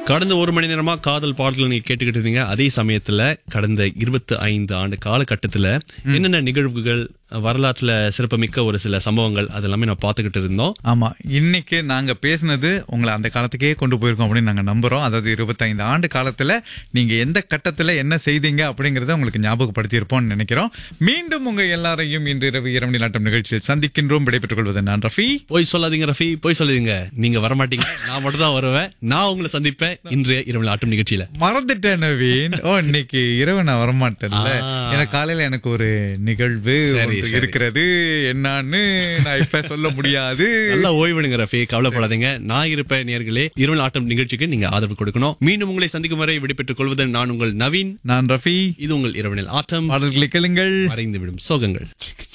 கடந்த ஒரு மணி நேரமா காதல் பாடல்கள் நீங்க கேட்டுக்கிட்டு இருந்தீங்க அதே சமயத்துல கடந்த இருபத்தி ஐந்து ஆண்டு காலகட்டத்துல என்னென்ன நிகழ்வுகள் வரலாற்றுல சிறப்புமிக்க ஒரு சில சம்பவங்கள் அதெல்லாமே நான் பார்த்துக்கிட்டு இருந்தோம் ஆமா இன்னைக்கு நாங்க பேசினது உங்களை அந்த காலத்துக்கே கொண்டு போயிருக்கோம் அப்படின்னு நாங்க நம்புறோம் அதாவது இருபத்தைந்து ஆண்டு காலத்துல நீங்க எந்த கட்டத்துல என்ன செய்தீங்க அப்படிங்கறத உங்களுக்கு ஞாபகப்படுத்தி இருப்போம்னு நினைக்கிறோம் மீண்டும் உங்க எல்லாரையும் இன்று இரவு இரவு நாட்டம் நிகழ்ச்சியில் சந்திக்கின்றோம் விடைபெற்றுக் கொள்வது நான் ரஃபி போய் சொல்லாதீங்க ரஃபி போய் சொல்லாதீங்க நீங்க வரமாட்டீங்க நான் மட்டும் தான் வருவேன் நான் உங்களை சந்திப்பேன் இன்றைய இரவு ஆட்டம் நிகழ்ச்சியில மறந்துட்டேன் நவீன் ஓ இன்னைக்கு இரவு நான் வரமாட்டேன்ல ஆ. எனக்கு காலையில எனக்கு ஒரு நிகழ்வு சரி, ஒன்று சரி. இருக்கிறது என்னன்னு நான் இப்ப சொல்ல முடியாது நல்லா ஓய்வெடுங்க ரஃபி கவலைப்படாதீங்க நான் இருப்பேன் நேர்களே இரவு ஆட்டம் நிகழ்ச்சிக்கு நீங்க ஆதரவு கொடுக்கணும் மீண்டும் உங்களை சந்திக்கும் வரை விடைபெற்றுக் கொள்வது நான் உங்கள் நவீன் நான் ரஃபி இது உங்கள் இரவனில் ஆட்டம் பாடல்களை கேளுங்கள் மறைந்துவிடும் சோகங்கள்